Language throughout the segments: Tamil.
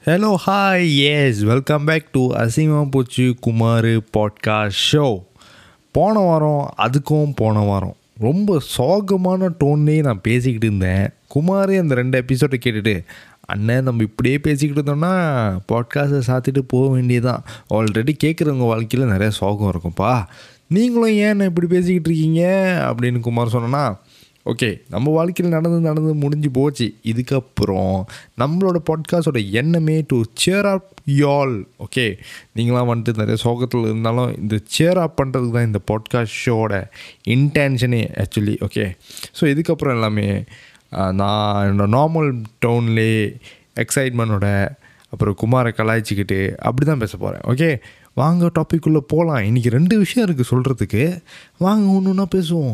hello hi yes welcome back to அசிங்கமாக போச்சு குமார் பாட்காஸ்ட் ஷோ போன வாரம் அதுக்கும் போன வாரம் ரொம்ப சோகமான டோன்லேயே நான் பேசிக்கிட்டு இருந்தேன் குமாரே அந்த ரெண்டு எபிசோடை கேட்டுட்டு அண்ணன் நம்ம இப்படியே பேசிக்கிட்டு இருந்தோம்னா பாட்காஸ்ட்டை சாத்திட்டு போக வேண்டியதுதான் ஆல்ரெடி கேட்குறவங்க வாழ்க்கையில் நிறைய சோகம் இருக்கும்ப்பா நீங்களும் ஏன் இப்படி பேசிக்கிட்டு இருக்கீங்க அப்படின்னு குமார் சொன்னோன்னா ஓகே நம்ம வாழ்க்கையில் நடந்து நடந்து முடிஞ்சு போச்சு இதுக்கப்புறம் நம்மளோட பாட்காஸ்டோட எண்ணமே டு சேர் அப் யால் ஓகே நீங்களாம் வந்துட்டு நிறைய சோகத்தில் இருந்தாலும் இந்த சேர் அப் பண்ணுறதுக்கு தான் இந்த பாட்காஸ்ட் ஷோட இன்டென்ஷனே ஆக்சுவலி ஓகே ஸோ இதுக்கப்புறம் எல்லாமே ஆஹ், நான் என்னோட நார்மல் டோன்லே எக்ஸைட்மெண்ட்டோட அப்புறம் குமாரை கலாய்ச்சிக்கிட்டு அப்படி தான் பேச போகிறேன் ஓகே வாங்க டாபிக்குள்ளே போகலாம் இன்றைக்கி ரெண்டு விஷயம் இருக்குது சொல்கிறதுக்கு வாங்க ஒன்று ஒன்றா பேசுவோம்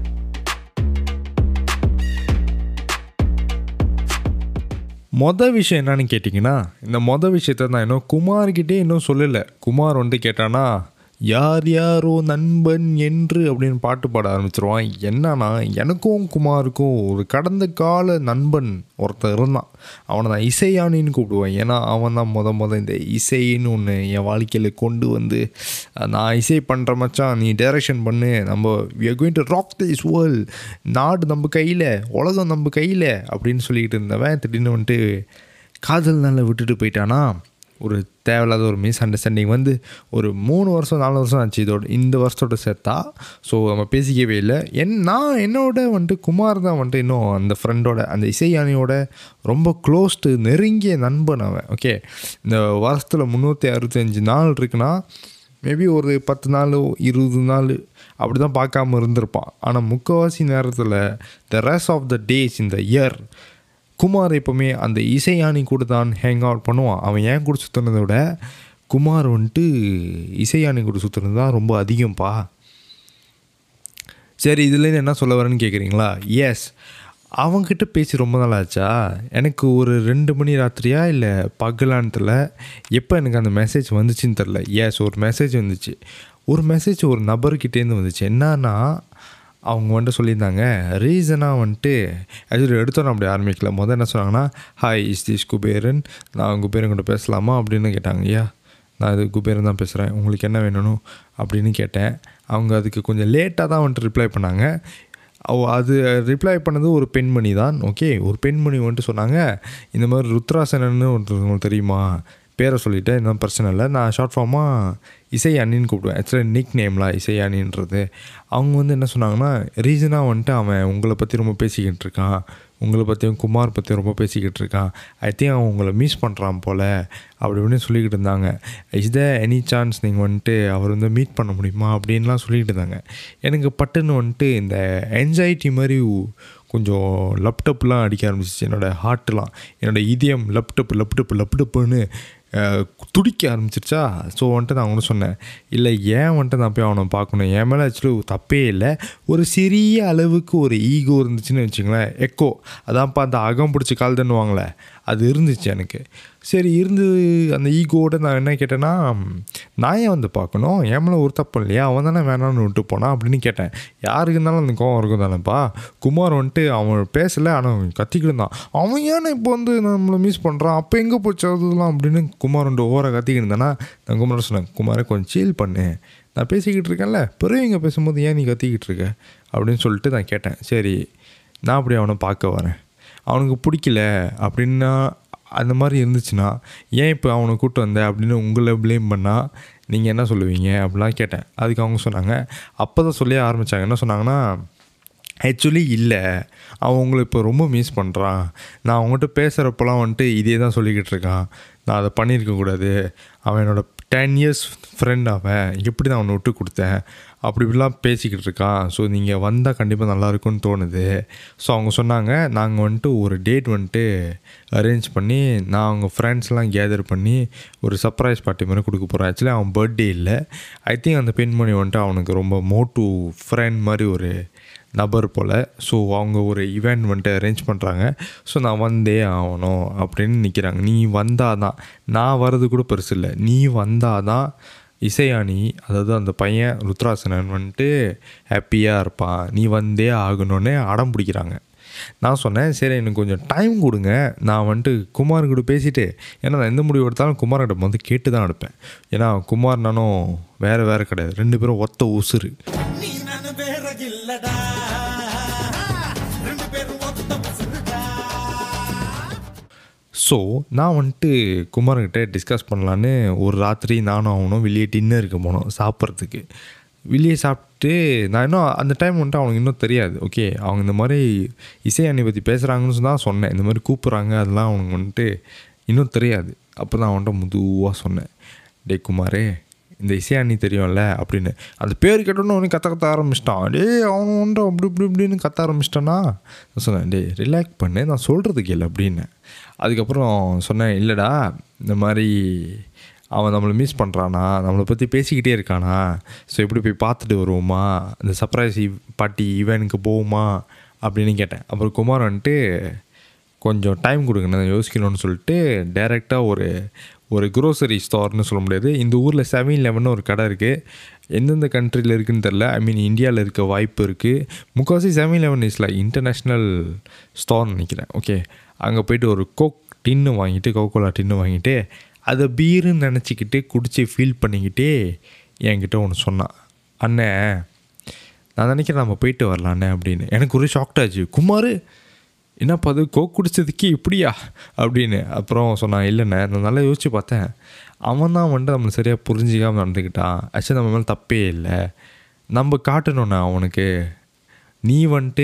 மொதல் விஷயம் என்னன்னு கேட்டிங்கன்னா இந்த மொதல் விஷயத்த நான் இன்னும் குமார்கிட்டே இன்னும் சொல்லலை குமார் வந்துட்டு கேட்டானா யார் யாரோ நண்பன் என்று அப்படின்னு பாட்டு பாட ஆரம்பிச்சிருவான் என்னன்னா எனக்கும் குமாருக்கும் ஒரு கடந்த கால நண்பன் ஒருத்தன் இருந்தான் அவனை நான் இசையானின்னு கூப்பிடுவேன் ஏன்னா அவன் தான் முத முத இந்த இசைன்னு ஒன்று என் வாழ்க்கையில் கொண்டு வந்து நான் இசை பண்ணுற மச்சான் நீ டைரக்ஷன் பண்ணு நம்ம we are going to rock this world நாடு நம்ம கையில் உலகம் நம்ம கையில் அப்படின்னு சொல்லிக்கிட்டு இருந்தவன் திடீர்னு வந்துட்டு காதல் நாளில் விட்டுட்டு போயிட்டானா ஒரு தேவையில்லாத ஒரு மிஸ் அண்டர்ஸ்டாண்டிங் வந்து ஒரு மூணு வருஷம் நாலு வருஷம் ஆச்சு இதோட இந்த வருஷத்தோட சேர்த்தா ஸோ நம்ம பேசிக்கவே இல்லை என் நான் என்னோட வந்துட்டு குமார் தான் வந்துட்டு இன்னும் அந்த ஃப்ரெண்டோட அந்த இசையானியோட ரொம்ப க்ளோஸ்டு நெருங்கிய நண்பன் அவன் ஓகே இந்த வருஷத்தில் முந்நூற்றி அறுபத்தஞ்சு நாள் இருக்குன்னா மேபி ஒரு பத்து நாள் இருபது நாள் அப்படி தான் பார்க்காம இருந்திருப்பான் ஆனால் முக்கால்வாசி நேரத்தில் the rest of the days இந்த இயர் குமார் எப்போவுமே அந்த இசையானி கூட தான் ஹேங் அவுட் பண்ணுவான் அவன் ஏன் கூட சுற்றுனதை விட குமார் வந்துட்டு இசையானி கூட சுற்றுனது தான் ரொம்ப அதிகம்ப்பா சரி இதுலேருந்து என்ன சொல்ல வரேன்னு கேட்குறீங்களா எஸ் அவங்கக்கிட்ட பேசி ரொம்ப நாள் ஆச்சா எனக்கு ஒரு ரெண்டு மணி ராத்திரியா இல்லை பகலானத்தில் எப்போ எனக்கு அந்த மெசேஜ் வந்துச்சுன்னு தெரில எஸ் ஒரு மெசேஜ் வந்துச்சு ஒரு மெசேஜ் ஒரு நபர்கிட்டேருந்து வந்துச்சு என்னன்னா அவங்க வந்துட்டு சொல்லியிருந்தாங்க ரீசனாக வந்துட்டு ஆக்சுவலி எடுத்தோம் அப்படி ஆரம்பிக்கல முதல் என்ன சொன்னாங்கன்னா ஹாய் இஸ் திஸ் குபேரன் நான் குபேரன் கூட பேசலாமா அப்படின்னு கேட்டாங்க ஐயா நான் இது குபேரன் தான் பேசுகிறேன் உங்களுக்கு என்ன வேணும் அப்படின்னு கேட்டேன் அவங்க அதுக்கு கொஞ்சம் லேட்டாக தான் வந்துட்டு ரிப்ளை பண்ணாங்க அவ அது ரிப்ளை பண்ணது ஒரு பெண்மணி தான் ஓகே ஒரு பெண்மணி வந்துட்டு சொன்னாங்க இந்த மாதிரி ருத்ராசனன்னு ஒருத்தர் உங்களுக்கு தெரியுமா பேரை சொல்லிட்டேன் இந்த பிரச்சனை இல்லை நான் ஷார்ட் ஃபார்மாக இசை அண்ணின்னு கூப்பிடுவேன் ஆக்சுவலாக நிக் நேம்லாம் இசை அண்ணின்றது அவங்க வந்து என்ன சொன்னாங்கன்னா ரீசனாக வந்துட்டு அவன் உங்களை பற்றி ரொம்ப பேசிக்கிட்டு இருக்கான் உங்களை பற்றியும் குமார் பற்றி ரொம்ப பேசிக்கிட்டு இருக்கான் ஐ திங்க் அவன் உங்களை மிஸ் பண்ணுறான் போல் அப்படி இப்படின்னு சொல்லிக்கிட்டு இருந்தாங்க இஸ் த எனி சான்ஸ் நீங்கள் வந்துட்டு அவர் வந்து மீட் பண்ண முடியுமா அப்படின்லாம் சொல்லிக்கிட்டு இருந்தாங்க எனக்கு பட்டுன்னு வந்துட்டு இந்த என்சைட்டி மாதிரி கொஞ்சம் லப்டப்லாம் அடிக்க ஆரம்பிச்சிச்சு என்னோடய ஹார்ட்லாம் என்னோடய இதயம் லப்டப் லப்டப் லப்டப்புன்னு அஹ், துடிக்க ஆரம்பிச்சிருச்சா ஸோ வந்துட்டு நான் ஒன்று சொன்னேன் இல்லை ஏன் வந்துட்டு நான் போய் அவனை பார்க்கணும் என் மேலே ஆக்சுவலி தப்பே இல்லை ஒரு சிறிய அளவுக்கு ஒரு ஈகோ இருந்துச்சுன்னு வச்சுங்களேன் எக்கோ அதான்ப்பா அந்த அகம் பிடிச்சி கால் தண்ணுவாங்களே அது இருந்துச்சு எனக்கு சரி இருந்து அந்த ஈகோவோட நான் என்ன கேட்டேன்னா நான் ஏன் வந்து பார்க்கணும் என் மேலே ஒரு தப்பு இல்லையா அவன் தானே வேணாம்னு விட்டு போனான் அப்படின்னு கேட்டேன் யாருக்கு இருந்தாலும் அந்த கோவம் இருக்கும் தானேப்பா குமார் வந்துட்டு அவன் பேசலை ஆனால் அவன் கத்திக்கிட்டு இருந்தான் அவன் ஏன் இப்போ வந்து நம்மளை மிஸ் பண்ணுறான் அப்போ எங்கே போச்சு அதெல்லாம் அப்படின்னு குமார் வந்துட்டு ஓவராக கத்திக்கிட்டு இருந்தானா நான் குமார் சொன்னேன் குமாரை கொஞ்சம் சீல் பண்ணு நான் பேசிக்கிட்டு இருக்கேன்ல பெரியவங்க பேசும்போது ஏன் நீ கத்திக்கிட்டு இருக்க அப்படின்னு சொல்லிட்டு நான் கேட்டேன் சரி நான் அப்படி அவனை பார்க்க வரேன் அவனுக்கு பிடிக்கல அப்படின்னா அந்த மாதிரி இருந்துச்சுன்னா ஏன் இப்போ அவனை கூப்பிட்டு வந்த அப்படின்னு உங்களை ப்ளேம் பண்ணால் நீங்கள் என்ன சொல்லுவீங்க அப்படிலாம் கேட்டேன் அதுக்கு அவங்க சொன்னாங்க அப்போ தான் சொல்லி ஆரம்பித்தாங்க என்ன சொன்னாங்கன்னா ஆக்சுவலி இல்லை அவன் உங்களை இப்போ ரொம்ப மிஸ் பண்ணுறான் நான் அவங்ககிட்ட பேசுகிறப்பெல்லாம் வந்துட்டு இதே தான் சொல்லிக்கிட்டு இருக்கான் நான் அதை பண்ணியிருக்க கூடாது அவன் என்னோட டென் இயர்ஸ் ஃப்ரெண்ட் அவன் எப்படி நான் அவனை விட்டு கொடுத்தேன் அப்படி இப்படிலாம் பேசிக்கிட்டு இருக்கான் ஸோ நீங்கள் வந்தால் கண்டிப்பாக நல்லா இருக்கும்னு தோணுது ஸோ அவங்க சொன்னாங்க நாங்கள் வந்துட்டு ஒரு டேட் வந்துட்டு அரேஞ்ச் பண்ணி நான் அவங்க ஃப்ரெண்ட்ஸ்லாம் கேதர் பண்ணி ஒரு சர்ப்ரைஸ் பார்ட்டி மாதிரி கொடுக்க போகிறேன் ஆக்சுவலி அவன் பர்த்டே இல்லை ஐ திங்க் அந்த பெண்மணி வந்துட்டு அவனுக்கு ரொம்ப மோட்டு ஃப்ரெண்ட் மாதிரி ஒரு நபர் போல் ஸோ அவங்க ஒரு ஈவெண்ட் வந்துட்டு அரேஞ்ச் பண்ணுறாங்க ஸோ நான் வந்தே ஆகணும் அப்படின்னு நிற்கிறாங்க நீ வந்தால் தான் நான் வர்றது கூட பெருசு இல்லை நீ வந்தால் தான் இசையானி அதாவது அந்த பையன் ருத்ராசனன் வந்துட்டு ஹாப்பியாக இருப்பான் நீ வந்தே ஆகணும்னு அடம் பிடிக்கிறாங்க நான் சொன்னேன் சரி எனக்கு கொஞ்சம் டைம் கொடுங்க நான் வந்துட்டு குமார் கூட பேசிட்டு ஏன்னா நான் எந்த முடிவு எடுத்தாலும் குமார்கிட்ட வந்து கேட்டு தான் எடுப்பேன் ஏன்னா குமார் நானும் வேறு வேறு கிடையாது ரெண்டு பேரும் ஒத்த உசுறு நீ நானு வேற இல்லடா ரெண்டு பேரும் ஒத்த பசங்கடா ஸோ நான் வந்துட்டு குமார்கிட்ட டிஸ்கஸ் பண்ணலான்னு ஒரு ராத்திரி நானும் அவனும் வெளியே டின்னருக்கு போனோம் சாப்பிட்றதுக்கு வெளியே சாப்பிட்டு நான் இன்னும் அந்த டைம் வந்துட்டு அவனுக்கு இன்னும் தெரியாது ஓகே அவங்க இந்த மாதிரி இசை அணி பற்றி பேசுகிறாங்கன்னு தான் சொன்னேன் இந்த மாதிரி கூப்பிட்றாங்க அதெல்லாம் அவனுக்கு வந்துட்டு இன்னும் தெரியாது அப்போ தான் அவன்கிட்ட முதுவாக சொன்னேன் டே குமாரே இந்த இசை அணி தெரியும்ல அப்படின்னு அந்த பேர் கேட்டோன்னு அவனுக்கு கத்த கத்த ஆரம்பிச்சிட்டான் டே அவன் வந்துட்டு அப்படி இப்படி இப்படின்னு கத்த ஆரம்பிச்சிட்டானா நான் சொன்னேன் டே ரிலாக்ஸ் பண்ணு நான் சொல்கிறது கேளு அப்படின்னு அதுக்கப்புறம் சொன்னேன் இல்லைடா இந்த மாதிரி அவன் நம்மளை மிஸ் பண்ணுறானா நம்மளை பற்றி பேசிக்கிட்டே இருக்கானா ஸோ எப்படி போய் பார்த்துட்டு வருவோமா இந்த சர்ப்ரைஸ் பார்ட்டி ஈவெண்ட்க்கு போவோமா அப்படின்னு கேட்டேன் அப்புறம் குமார் வந்துட்டு கொஞ்சம் டைம் கொடுங்க நான் யோசிக்கணும்னு சொல்லிட்டு டைரெக்டாக ஒரு ஒரு க்ரோசரி ஸ்டோர்னு சொல்ல முடியாது இந்த ஊரில் செவன் லெவன் ஒரு கடை இருக்குது எந்தெந்த கண்ட்ரியில் இருக்குன்னு தெரில ஐ மீன் இந்தியாவில் இருக்க வாய்ப்பு இருக்குது முக்கால்வாசி செவன் லெவன் இஸ்ல இன்டர்நேஷ்னல் ஸ்டோர்னு நினைக்கிறேன் ஓகே அங்கே போயிட்டு ஒரு கோக் டின்னு வாங்கிட்டு கோகோலா டின்னு வாங்கிட்டு அதை பீருன்னு நினச்சிக்கிட்டு குடித்து ஃபீல் பண்ணிக்கிட்டே என்கிட்ட ஒன்று சொன்னான் அண்ணன் நான் நினைக்கிறேன் நம்ம போயிட்டு வரலாண்ணே அப்படின்னு எனக்கு ஒரு ஷாக்டாச்சு குமார் என்னப்பா அது கோக் குடிச்சதுக்கு இப்படியா அப்படின்னு அப்புறம் சொன்னான் இல்லைண்ணே நான் நல்லா யோசிச்சு பார்த்தேன் அவன் தான் வந்துட்டு நம்மளை சரியாக புரிஞ்சிக்காமல் நடந்துக்கிட்டான் ஆக்சுவலி நம்ம மேலே தப்பே இல்லை நம்ம காட்டணுண்ணே அவனுக்கு நீ வந்துட்டு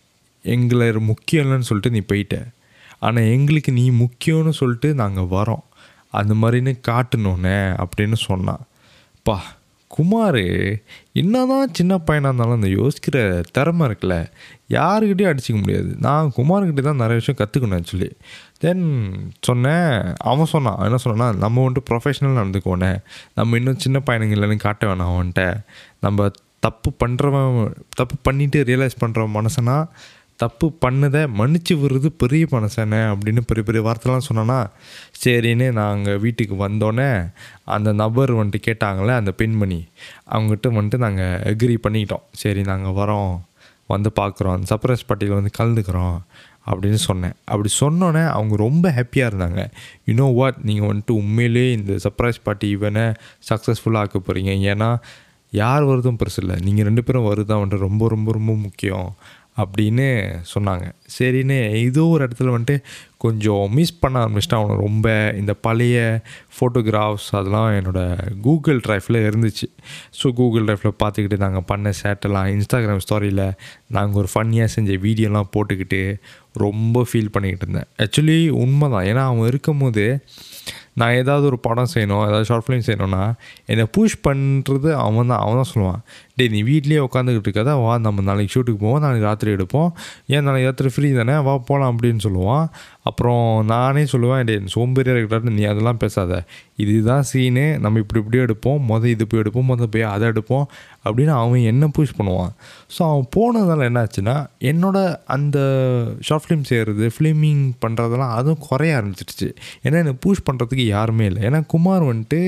எங்களை முக்கியம் இல்லைன்னு சொல்லிட்டு நீ போயிட்ட ஆனால் எங்களுக்கு நீ முக்கியம்னு சொல்லிட்டு நாங்கள் வரோம் அந்த மாதிரின்னு காட்டணுண்ணே அப்படின்னு சொன்னான் பா குமார் என்னதான் சின்ன பையனாக இருந்தாலும் அந்த யோசிக்கிற திறமை இருக்குல்ல யாருக்கிட்டையும் அடிச்சிக்க முடியாது நான் குமார்கிட்ட தான் நிறைய விஷயம் கற்றுக்கணும் ஆக்சுவலி தென் சொன்னேன் அவன் சொன்னான் என்ன சொன்னான்னா நம்ம வந்துட்டு ப்ரொஃபஷனல் நடந்துக்கோனே நம்ம இன்னும் சின்ன பையனுங்க இல்லைன்னு காட்ட வேணாம் அவன்கிட்ட நம்ம தப்பு பண்ணுறவன் தப்பு பண்ணிட்டு ரியலைஸ் பண்ணுறவன் மனசனா தப்பு பண்ணதை மன்னிச்சு விடுறது பெரிய மனசனே அப்படின்னு பெரிய பெரிய வார்த்தைலாம் சொன்னோன்னா சரின்னு நாங்கள் வீட்டுக்கு வந்தோடனே அந்த நபர் வந்துட்டு கேட்டாங்களே அந்த பெண்மணி அவங்ககிட்ட வந்துட்டு நாங்கள் எக்ரி பண்ணிக்கிட்டோம் சரி நாங்கள் வரோம் வந்து பார்க்குறோம் அந்த சர்ப்ரைஸ் பார்ட்டியில் வந்து கலந்துக்கிறோம் அப்படின்னு சொன்னேன் அப்படி சொன்னோன்னே அவங்க ரொம்ப ஹாப்பியாக இருந்தாங்க யூனோ வாட் நீங்கள் வந்துட்டு உண்மையிலேயே இந்த சர்ப்ரைஸ் பார்ட்டி ஈவனை சக்ஸஸ்ஃபுல்லாக ஆக்க போகிறீங்க ஏன்னா யார் வருதும் பெருசு இல்லை நீங்கள் ரெண்டு பேரும் வருதான் வந்துட்டு ரொம்ப ரொம்ப ரொம்ப முக்கியம் அப்படின்னு சொன்னாங்க சரின்னு ஏதோ ஒரு இடத்துல வந்துட்டு கொஞ்சம் மிஸ் பண்ண ஆரம்பிச்சிட்டேன் அவனை ரொம்ப இந்த பழைய ஃபோட்டோகிராஃப்ஸ் அதெல்லாம் என்னோடய கூகுள் ட்ரைவில் இருந்துச்சு ஸோ கூகுள் ட்ரைவில் பார்த்துக்கிட்டு நாங்கள் பண்ண சேட்டெல்லாம் இன்ஸ்டாகிராம் ஸ்டோரியில் நாங்கள் ஒரு ஃபன்னியாக செஞ்ச வீடியோலாம் போட்டுக்கிட்டு ரொம்ப ஃபீல் பண்ணிக்கிட்டு இருந்தேன் ஆக்சுவலி உண்மை தான் ஏன்னா அவன் இருக்கும்போது நான் ஏதாவது ஒரு படம் செய்யணும் ஏதாவது ஷார்ட் ஃபிலிம் செய்யணும்னா என்னை புஷ் பண்ணுறது அவன் தான் அவன் தான் சொல்லுவான் டேய் நீ வீட்லேயே உட்காந்துக்கிட்டு இருக்காத வா நம்ம நாளைக்கு ஷூட்டுக்கு போவோம் நாளைக்கு ராத்திரி எடுப்போம் ஏன் நாளைக்கு ராத்திரி ஃப்ரீ தானே வா போகலாம் அப்படின்னு சொல்லுவான் அப்புறம் நானே சொல்லுவேன் டே சோம்பேறியாக இருக்கிறாரு நீ அதெல்லாம் பேசாத இதுதான் சீனு நம்ம இப்படி இப்படி எடுப்போம் மொதல் இது போய் எடுப்போம் மொதல் போய் அதை எடுப்போம் அப்படின்னு அவன் என்ன புஷ் பண்ணுவான் ஸோ அவன் போனதால் என்னாச்சுன்னா என்னோட அந்த ஷார்ட் ஃபிலிம் செய்கிறது ஃபிலிமிங் பண்ணுறதெல்லாம் அதுவும் குறைய ஆரம்பிச்சிடுச்சு ஏன்னா என்னை புஷ் பண்ணுறதுக்கு யாருமே இல்லை ஏன்னா குமார் வந்துட்டு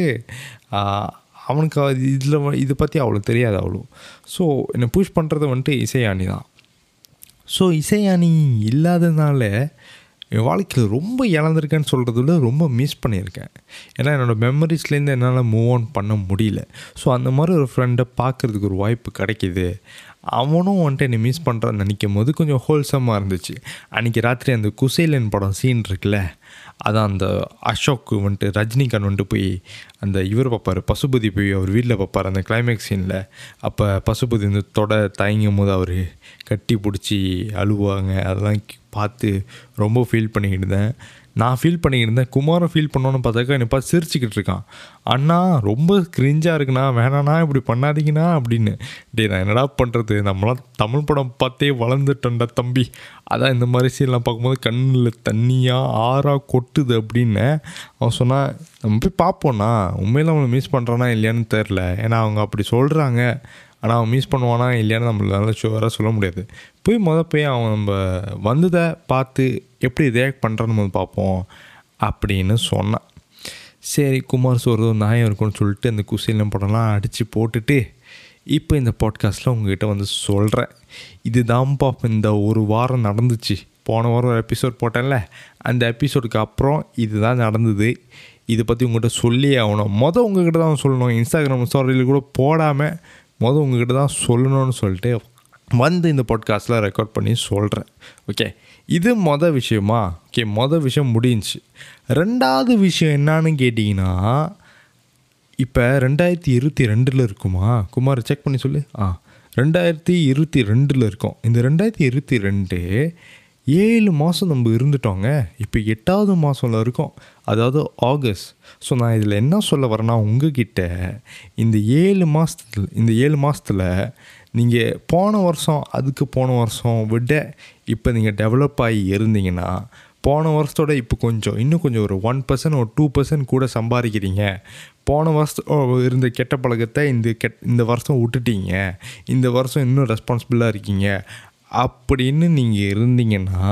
ஆஹ், அவனுக்கு அது இதில் இதை பற்றி அவ்வளோ தெரியாது அவ்வளோ ஸோ என்னை புஷ் பண்ணுறது வந்துட்டு இசையானி தான் ஸோ இசையானி இல்லாததுனால என் வாழ்க்கையில் ரொம்ப இழந்திருக்கேன்னு சொல்கிறத விட ரொம்ப மிஸ் பண்ணியிருக்கேன் ஏன்னா என்னோடய மெமரிஸ்லேருந்து என்னால் மூவ் ஆன் பண்ண முடியல ஸோ அந்த மாதிரி ஒரு ஃப்ரெண்டை பார்க்குறதுக்கு ஒரு வாய்ப்பு கிடைக்கிது அவனும் வந்துட்டு என்னை மிஸ் பண்ணுறான்னு நினைக்கும் போது கொஞ்சம் ஹோல்சமாக இருந்துச்சு அன்றைக்கி ராத்திரி அந்த குசேலன் படம் சீன் இருக்குல்ல அதான் அந்த அசோக் வந்துட்டு ரஜினிகாந்த் வந்துட்டு போய் அந்த இவர் பார்ப்பார் பசுபதி போய் அவர் வீட்டில் பார்ப்பார் அந்த கிளைமேக்ஸ் சீனில் அப்போ பசுபதி வந்து தொட தயங்கும் போது அவர் கட்டி பிடிச்சி அழுவாங்க அதெல்லாம் கி- பார்த்து ரொம்ப ஃபீல் பண்ணிக்கிட்டு இருந்தேன் நான் ஃபீல் பண்ணிக்கிட்டு இருந்தேன் குமாரும் ஃபீல் பண்ணோன்னு பார்த்தாக்கா என்னை பார்த்து சிரிச்சுக்கிட்டு இருக்கான் அண்ணா ரொம்ப கிரிஞ்சாக இருக்குண்ணா வேணாண்ணா இப்படி பண்ணாதீங்கண்ணா அப்படின்னு டேய் நான் என்னடா பண்ணுறது நம்மளாம் தமிழ் படம் பார்த்தே வளர்ந்துட்டோம்டா தம்பி அதான் இந்த மாதிரி சீன்லாம் பார்க்கும்போது கண்ணில் தண்ணியாக ஆறாக கொட்டுது அப்படின்னு அவன் சொன்னான் நம்ம போய் பார்ப்போண்ணா உண்மையில அவனை மிஸ் பண்ணுறானா இல்லையான்னு தெரில ஏன்னா அவங்க அப்படி சொல்கிறாங்க ஆனால் அவன் மிஸ் பண்ணுவானா இல்லையான்னு நம்மளால ஷுவராக சொல்ல முடியாது போய் மொதல் போய் அவன் நம்ம வந்ததை பார்த்து எப்படி ரியாக்ட் பண்ணுறான்னு நம்ம பார்ப்போம் அப்படின்னு சொன்னான் சரி குமார் சொல்கிறது ஒரு நியாயம் இருக்கும்னு சொல்லிட்டு அந்த குசைலம் படம்லாம் அடித்து போட்டுட்டு இப்போ இந்த பாட்காஸ்ட்டில் உங்ககிட்ட வந்து சொல்கிறேன் இதுதான்ப்பா இந்த ஒரு வாரம் நடந்துச்சு போன வாரம் ஒரு எபிசோட் போட்டேன்ல அந்த எபிசோடுக்கு அப்புறம் இதுதான் நடந்தது இதை பற்றி உங்கள்கிட்ட சொல்லியே ஆகணும் மொதல் உங்ககிட்ட தான் சொல்லணும் இன்ஸ்டாகிராம் ஸ்டோரியில் கூட போடாமல் மொதல் உங்ககிட்ட தான் சொல்லணும்னு சொல்லிட்டு வந்து இந்த பாட்காஸ்ட்டில் ரெக்கார்ட் பண்ணி சொல்கிறேன் ஓகே இது மொதல் விஷயமா ஓகே மொதல் விஷயம் முடிஞ்சுச்சு ரெண்டாவது விஷயம் என்னன்னு கேட்டிங்கன்னா இப்போ ரெண்டாயிரத்தி இருபத்தி ரெண்டில் இருக்குமா குமார் செக் பண்ணி சொல்லு ஆ ரெண்டாயிரத்தி இருபத்தி ரெண்டில் இருக்கோம் இந்த ரெண்டாயிரத்தி இருபத்தி ரெண்டு ஏழு மாதம் நம்ம இருந்துட்டோங்க இப்போ எட்டாவது மாதம்ல இருக்கோம் அதாவது ஆகஸ்ட் ஸோ நான் இதில் என்ன சொல்ல வரேன்னா உங்ககிட்ட இந்த ஏழு மாதத்துல இந்த ஏழு மாதத்தில் நீங்கள் போன வருஷம் அதுக்கு போன வருஷம் விட இப்போ நீங்கள் டெவலப் ஆகி இருந்தீங்கன்னா போன வருஷத்தோட இப்போ கொஞ்சம் இன்னும் கொஞ்சம் ஒரு ஒன் பர்சன்ட் ஒரு டூ பர்சன்ட் கூட சம்பாதிக்கிறீங்க போன வருஷம் இருந்த கெட்ட பழக்கத்தை இந்த கெட் இந்த வருஷம் விட்டுட்டீங்க இந்த வருஷம் இன்னும் ரெஸ்பான்சிபிளாக இருக்கீங்க அப்படின்னு நீங்கள் இருந்தீங்கன்னா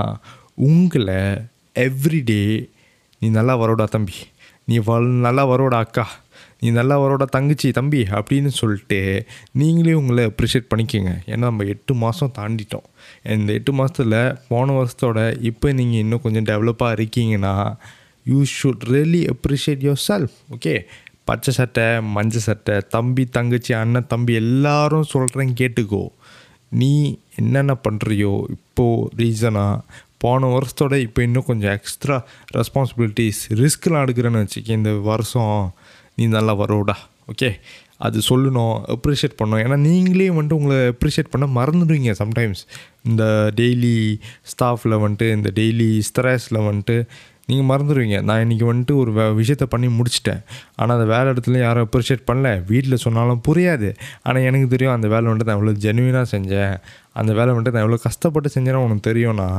உங்களை எவ்ரிடே நீ நல்லா வரோடா தம்பி நீ வல் நல்லா வரோடா அக்கா நீ நல்லா வரோட தங்கச்சி தம்பி அப்படின்னு சொல்லிட்டு நீங்களே உங்களை அப்ரிஷியேட் பண்ணிக்கோங்க ஏன்னா நம்ம எட்டு மாதம் தாண்டிட்டோம் இந்த எட்டு மாதத்தில் போன வருஷத்தோட இப்போ நீங்கள் இன்னும் கொஞ்சம் டெவலப்பாக இருக்கீங்கன்னா you should really appreciate yourself okay பச்சை சட்டை மஞ்சள் சட்டை தம்பி தங்கச்சி அண்ணன் தம்பி எல்லாரும் சொல்கிறேன் கேட்டுக்கோ நீ என்னென்ன பண்ணுறியோ இப்போது ரீசனாக போன வருஷத்தோட இப்போ இன்னும் கொஞ்சம் எக்ஸ்ட்ரா ரெஸ்பான்சிபிலிட்டிஸ் ரிஸ்க்லாம் எடுக்கிறேன்னு வச்சுக்க இந்த வருஷம் நீ நல்லா வரோடா ஓகே அது சொல்லணும் அப்ரிஷியேட் பண்ணணும் ஏன்னா நீங்களே வந்துட்டு உங்களை அப்ரிஷியேட் பண்ண மறந்துடுவீங்க சம்டைம்ஸ் இந்த டெய்லி ஸ்டாஃபில் வந்துட்டு இந்த டெய்லி ஸ்ட்ரெஸில் வந்துட்டு நீங்கள் மறந்துடுவீங்க நான் இன்றைக்கி வந்துட்டு ஒரு வே விஷயத்த பண்ணி முடிச்சிட்டேன் ஆனால் அந்த வேலை இடத்துல யாரும் அப்ரிஷியேட் பண்ணல வீட்டில் சொன்னாலும் புரியாது ஆனால் எனக்கு தெரியும் அந்த வேலை வந்துட்டு நான் எவ்வளோ ஜெனுவினாக செஞ்சேன் அந்த வேலை வந்துட்டு நான் எவ்வளோ கஷ்டப்பட்டு செஞ்சேன்னா உனக்கு தெரியும்னா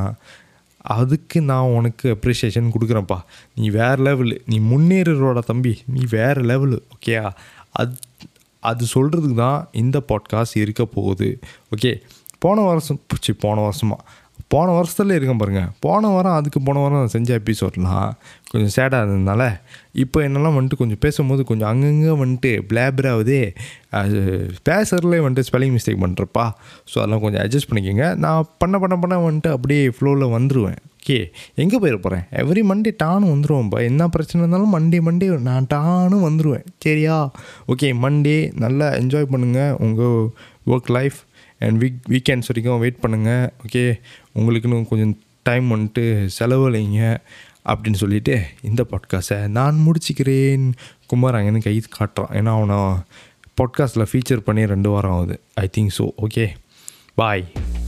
அதுக்கு நான் உனக்கு அப்ரிஷியேஷன் கொடுக்குறேன்ப்பா நீ வேறு லெவலு நீ முன்னேறுறோட தம்பி நீ வேறு லெவலு ஓகேயா அது அது சொல்கிறதுக்கு தான் இந்த பாட்காஸ்ட் இருக்க போகுது ஓகே போன வருஷம் சி போன வருஷமா போன வருஷத்துல இருக்கேன் பாருங்கள் போன வாரம் அதுக்கு போன வாரம் நான் செஞ்ச எபிசோட்லாம் கொஞ்சம் சேடாக இருந்ததுனால இப்போ என்னெல்லாம் வந்துட்டு கொஞ்சம் பேசும்போது கொஞ்சம் அங்கங்கே வந்துட்டு பிளாபராகுதே அது பேசுறதுலேயே வந்துட்டு ஸ்பெல்லிங் மிஸ்டேக் பண்ணுறப்பா ஸோ அதெல்லாம் கொஞ்சம் அட்ஜஸ்ட் பண்ணிக்கோங்க நான் பண்ண பண்ண பண்ண வந்துட்டு அப்படியே ஃப்ளோவில் வந்துடுவேன் ஓகே எங்கே போயிட போகிறேன் எவ்ரி மண்டே டானும் வந்துடுவோம்ப்பா என்ன பிரச்சனை இருந்தாலும் மண்டே மண்டே நான் டானும் வந்துடுவேன் சரியா ஓகே மண்டே நல்லா என்ஜாய் பண்ணுங்கள் உங்கள் work life and week weekends வரைக்கும் வெயிட் பண்ணுங்கள் ஓகே உங்களுக்குன்னு கொஞ்சம் டைம் வந்துட்டு செலவழிங்க அப்படின்னு சொல்லிட்டு இந்த பாட்காஸ்ட்டை நான் முடிச்சுக்கிறேன் குமார் அங்கேருந்து கை காட்டுறான் ஏன்னா அவனை பாட்காஸ்ட்டில் ஃபீச்சர் பண்ணி ரெண்டு வாரம் ஆகுது I think so okay bye